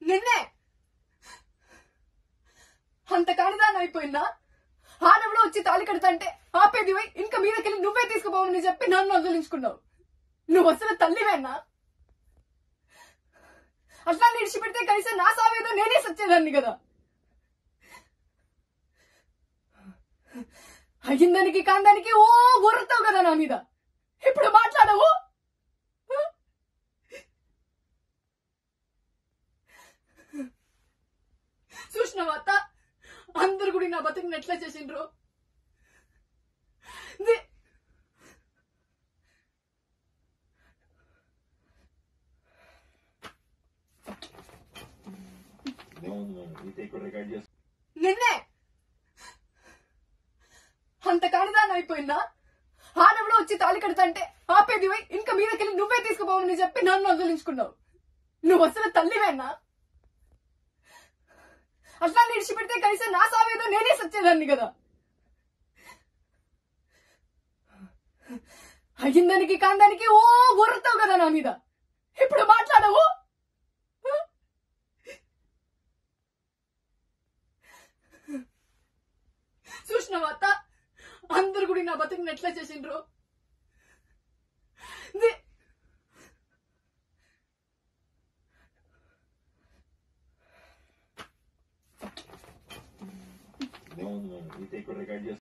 నిన్నే అంత కానిదాన్ని అయిపోయిందా ఆడవిడ వచ్చి తాళి కడతంటే ఆపేది పోయి ఇంకా మీదకెళ్ళి నువ్వే తీసుకుపోవని చెప్పి నన్ను వదిలించుకున్నావు నువ్వు అసలు తల్లివేనా అట్లా నిడిచిపెడితే కనీసం నా సావేదో నేనే సచ్చేదాన్ని కదా అయ్యిందానికి కాందానికి ఓ గుర్రతావు కదా నా మీద ఇప్పుడు మాట్లాడవు చూసినావా అత్త అందరు కూడా నా బతుకుని ఎట్లా చేసిండ్రు ది- నిన్నే అంత కానిదాన్ని అయిపోయిందా ఆడవిడ వచ్చి తాళి కడతంటే ఆపేది పోయి ఇంకా మీదకెళ్ళి నువ్వే తీసుకుపోవని చెప్పి నన్ను వదిలించుకున్నావు నువ్వు అసలు తల్లివేనా అట్లా నిడిచిపెడితే కనీసం నా సావేదో నేనే సచ్చేదాన్ని కదా అయ్యిందానికి కాందానికి ఓ గుర్రతావు కదా నా మీద ఇప్పుడు మాట్లాడవు చూసినావా అత్త అందరు కూడా నా బతుకుని ఎట్లా చేసిండ్రు ది- No, no, no, you take what I got